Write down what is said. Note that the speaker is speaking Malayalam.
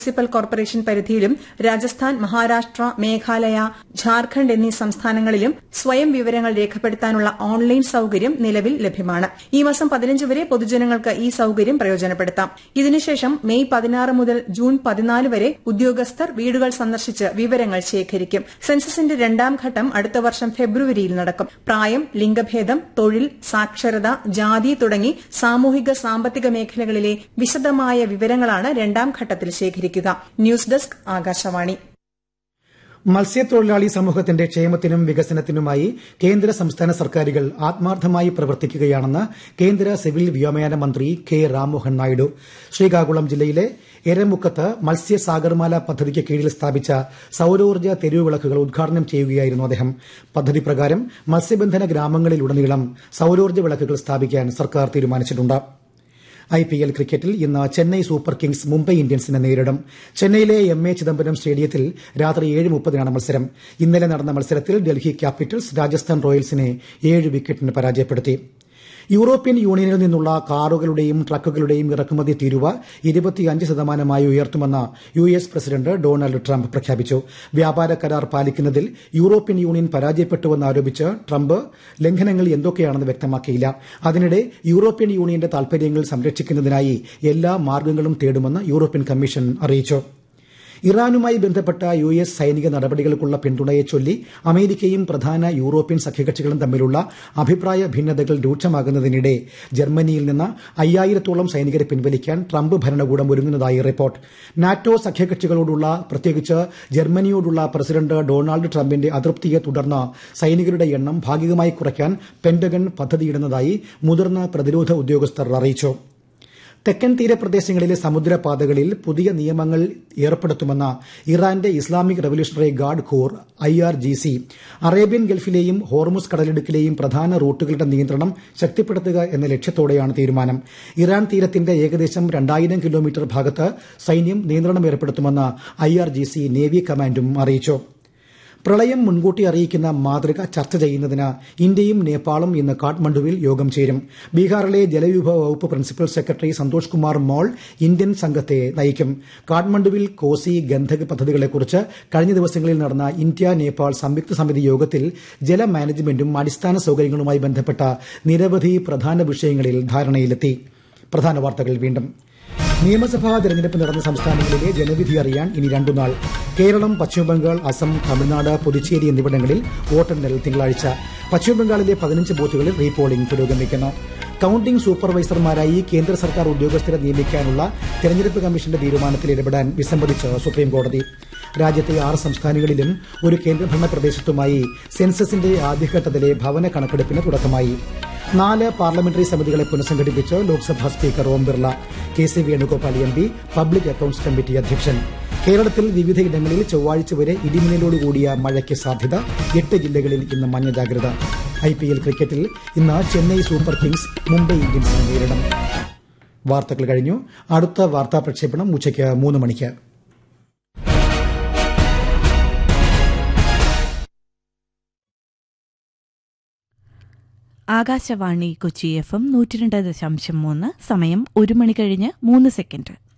മുനിസിപ്പൽ കോർപ്പറേഷൻ പരിധിയിലും രാജസ്ഥാൻ മഹാരാഷ്ട്ര മേഘാലയ ഝാർഖണ്ഡ് എന്നീ സംസ്ഥാനങ്ങളിലും സ്വയം വിവരങ്ങൾ രേഖപ്പെടുത്താനുള്ള ഓൺലൈൻ സൌകര്യം നിലവിൽ ലഭ്യമാണ് ഈ മാസം പതിനഞ്ച് വരെ പൊതുജനങ്ങൾക്ക് ഈ സൌകര്യം പ്രയോജനപ്പെടുത്താം ഇതിനുശേഷം മെയ് പതിനാറ് മുതൽ ജൂൺ പതിനാല് വരെ ഉദ്യോഗസ്ഥർ വീടുകൾ സന്ദർശിച്ച് വിവരങ്ങൾ ശേഖരിക്കും സെൻസസിന്റെ രണ്ടാം ഘട്ടം അടുത്ത വർഷം ഫെബ്രുവരിയിൽ നടക്കും പ്രായം ലിംഗഭേദം തൊഴിൽ സാക്ഷരത ജാതി തുടങ്ങി സാമൂഹിക സാമ്പത്തിക മേഖലകളിലെ വിശദമായ വിവരങ്ങളാണ് രണ്ടാം ഘട്ടത്തിൽ ശേഖരിക്കുക ന്യൂസ് ഡെസ്ക് ആകാശവാണി മത്സ്യത്തൊഴിലാളി സമൂഹത്തിന്റെ ക്ഷേമത്തിനും വികസനത്തിനുമായി കേന്ദ്ര സംസ്ഥാന സർക്കാരുകൾ ആത്മാർത്ഥമായി പ്രവർത്തിക്കുകയാണെന്ന് കേന്ദ്ര സിവിൽ വ്യോമയാന മന്ത്രി കെ രാംമോഹൻ നായിഡു ശ്രീകാകുളം ജില്ലയിലെ എരമുക്കത്ത് മത്സ്യ സാഗർമാല പദ്ധതിക്ക് കീഴിൽ സ്ഥാപിച്ച സൌരോർജ്ജ തെരുവുവിളക്കുകൾ ഉദ്ഘാടനം ചെയ്യുകയായിരുന്നു അദ്ദേഹം പദ്ധതി പ്രകാരം മത്സ്യബന്ധന ഗ്രാമങ്ങളിലുടനീളം സൌരോർജ്ജ വിളക്കുകൾ സ്ഥാപിക്കാൻ സർക്കാർ തീരുമാനിച്ചിട്ടുണ്ട് ഐപിഎൽ ക്രിക്കറ്റിൽ ഇന്ന് ചെന്നൈ സൂപ്പർ കിങ്സ് മുംബൈ ഇന്ത്യൻസിനെ നേരിടും ചെന്നൈയിലെ എം എ ചിദംബരം സ്റ്റേഡിയത്തിൽ രാത്രി ഏഴ് മുപ്പതിനാണ് മത്സരം ഇന്നലെ നടന്ന മത്സരത്തിൽ ഡൽഹി ക്യാപിറ്റൽസ് രാജസ്ഥാൻ റോയൽസിനെ ഏഴ് വിക്കറ്റിന് പരാജയപ്പെടുത്തി യൂറോപ്യൻ യൂണിയനിൽ നിന്നുള്ള കാറുകളുടെയും ട്രക്കുകളുടെയും ഇറക്കുമതി തീരുവ ഇരുപത്തിയഞ്ച് ശതമാനമായി ഉയർത്തുമെന്ന് U S president Donald Trump പ്രഖ്യാപിച്ചു വ്യാപാര കരാർ പാലിക്കുന്നതിൽ യൂറോപ്യൻ യൂണിയൻ പരാജയപ്പെട്ടുവെന്ന് ആരോപിച്ച് ട്രംപ് ലംഘനങ്ങൾ എന്തൊക്കെയാണെന്ന് വ്യക്തമാക്കിയില്ല അതിനിടെ യൂറോപ്യൻ യൂണിയന്റെ താൽപര്യങ്ങൾ സംരക്ഷിക്കുന്നതിനായി എല്ലാ മാർഗ്ഗങ്ങളും തേടുമെന്ന് യൂറോപ്യൻ കമ്മീഷൻ അറിയിച്ചു ഇറാനുമായി ബന്ധപ്പെട്ട യു എസ് സൈനിക നടപടികൾക്കുള്ള പിന്തുണയെ ചൊല്ലി അമേരിക്കയും പ്രധാന യൂറോപ്യൻ സഖ്യകക്ഷികളും തമ്മിലുള്ള അഭിപ്രായ ഭിന്നതകൾ രൂക്ഷമാകുന്നതിനിടെ ജർമ്മനിയിൽ നിന്ന് അയ്യായിരത്തോളം സൈനികരെ പിൻവലിക്കാൻ ട്രംപ് ഭരണകൂടം ഒരുങ്ങുന്നതായി റിപ്പോർട്ട് നാറ്റോ സഖ്യകക്ഷികളോടുള്ള പ്രത്യേകിച്ച് ജർമ്മനിയോടുള്ള പ്രസിഡന്റ് ഡൊണാൾഡ് ട്രംപിന്റെ അതൃപ്തിയെ തുടർന്ന് സൈനികരുടെ എണ്ണം ഭാഗികമായി കുറയ്ക്കാൻ പെന്റഗൺ പദ്ധതിയിടുന്നതായി മുതിർന്ന പ്രതിരോധ ഉദ്യോഗസ്ഥർ അറിയിച്ചു തെക്കൻ തീരപ്രദേശങ്ങളിലെ സമുദ്രപാതകളിൽ പുതിയ നിയമങ്ങൾ ഏർപ്പെടുത്തുമെന്ന ഇറാന്റെ Islamic revolutionary guard corps I R G C Arabian ഗൾഫിലെയും ഹോർമുസ് കടലിടുക്കിലെയും പ്രധാന റൂട്ടുകളുടെ നിയന്ത്രണം ശക്തിപ്പെടുത്തുക എന്ന ലക്ഷ്യത്തോടെയാണ് തീരുമാനം ഇറാൻ തീരത്തിന്റെ ഏകദേശം രണ്ടായിരം കിലോമീറ്റർ ഭാഗത്ത് സൈന്യം നിയന്ത്രണം ഏർപ്പെടുത്തുമെന്ന് I R G C navy കമാൻഡും അറിയിച്ചു പ്രളയം മുൻകൂട്ടി അറിയിക്കുന്ന മാതൃക ചർച്ച ചെയ്യുന്നതിന് ഇന്ത്യയും നേപ്പാളും ഇന്ന് കാഠ്മണ്ഡുവിൽ യോഗം ചേരും ബീഹാറിലെ ജലവിഭവ വകുപ്പ് principal secretary Santosh Kumar Mall Indian സംഘത്തെ നയിക്കും കാഠ്മണ്ഡുവിൽ കോസി ഗന്ധക് പദ്ധതികളെക്കുറിച്ച് കഴിഞ്ഞ ദിവസങ്ങളിൽ നടന്ന ഇന്ത്യ നേപ്പാൾ സംയുക്ത സമിതി യോഗത്തിൽ ജല മാനേജ്മെന്റും അടിസ്ഥാന സൌകര്യങ്ങളുമായി ബന്ധപ്പെട്ട നിരവധി പ്രധാന വിഷയങ്ങളിൽ ധാരണയിലെത്തി പ്രധാന വാർത്തകൾ വീണ്ടും നിയമസഭാ തെരഞ്ഞെടുപ്പ് നടന്ന സംസ്ഥാനങ്ങളിലെ ജനവിധി അറിയാൻ ഇനി രണ്ടുനാൾ കേരളം പശ്ചിമബംഗാൾ അസം തമിഴ്നാട് പുതുച്ചേരി എന്നിവിടങ്ങളിൽ വോട്ടെണ്ണൽ തിങ്കളാഴ്ച പശ്ചിമബംഗാളിലെ പതിനഞ്ച് ബൂത്തുകളിൽ റീപോളിംഗ് പുരോഗമിക്കുന്നു കൌണ്ടിംഗ് സൂപ്പർവൈസർമാരായി കേന്ദ്ര സർക്കാർ ഉദ്യോഗസ്ഥരെ നിയമിക്കാനുള്ള തെരഞ്ഞെടുപ്പ് കമ്മീഷന്റെ തീരുമാനത്തിൽ ഇടപെടാൻ വിസമ്മതിച്ച് സുപ്രീംകോടതി രാജ്യത്തെ ആറ് സംസ്ഥാനങ്ങളിലും ഒരു കേന്ദ്രഭരണ പ്രദേശത്തുമായി സെൻസസിന്റെ ആദ്യഘട്ടത്തിലെ ഭവന കണക്കെടുപ്പിന് തുടക്കമായി നാല് പാർലമെന്ററി സമിതികളെ പുനഃസംഘടിപ്പിച്ച് Lok Sabha speaker Om Birla K C Venugopal M P public accounts committee അധ്യക്ഷൻ കേരളത്തിൽ വിവിധയിടങ്ങളിൽ ചൊവ്വാഴ്ച വരെ ഇടിമിന്നലോടുകൂടിയ മഴയ്ക്ക് സാധ്യത എട്ട് ജില്ലകളിൽ ഇന്ന് മഞ്ഞ ജാഗ്രത ഐപിഎൽ ക്രിക്കറ്റിൽ ഇന്ന് ചെന്നൈ സൂപ്പർ കിങ്സ് മുംബൈ ഇന്ത്യൻസിനെ നേരിടും വാർത്തകൾ കഴിഞ്ഞു അടുത്ത വാർത്താ പ്രക്ഷേപണം ഉച്ചയ്ക്ക് മൂന്ന് മണിക്ക് ആകാശവാണി കൊച്ചി എഫ് എം നൂറ്റി രണ്ട് ദശാംശം മൂന്ന് സമയം ഒരു മണി കഴിഞ്ഞ് മൂന്ന് സെക്കൻഡ്